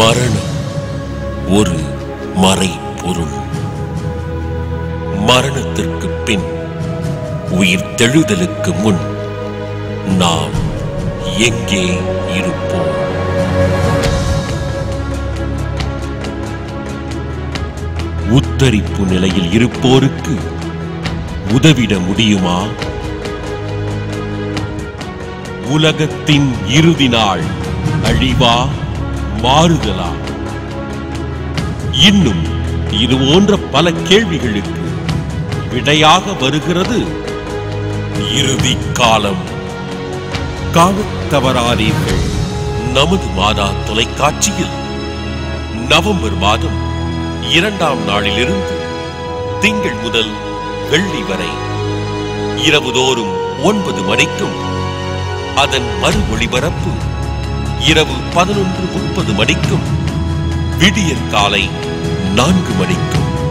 மரணம் ஒரு மறைபொருள் மரணத்திற்கு பின் உயிர் தெழுதலுக்கு முன் நாம் எங்கே இருப்போம் உத்தரிப்பு நிலையில் இருப்போருக்கு உதவிட முடியுமா உலகத்தின் இறுதி நாள் அழிவா மாறுதலா இன்னும் இது போன்ற பல கேள்விகளுக்கு விடையாக வருகிறது இறுதி காலம் காணத் தவறாதீர்கள் நமது மாதா தொலைக்காட்சியில் நவம்பர் மாதம் இரண்டாம் நாளிலிருந்து திங்கள் முதல் வெள்ளி வரை இரவுதோறும் ஒன்பது மணிக்கும் அதன் மறு ஒளிபரப்பு இரவு பதினொன்று முப்பது மணிக்கும் விடியற் காலை நான்கு மணிக்கும்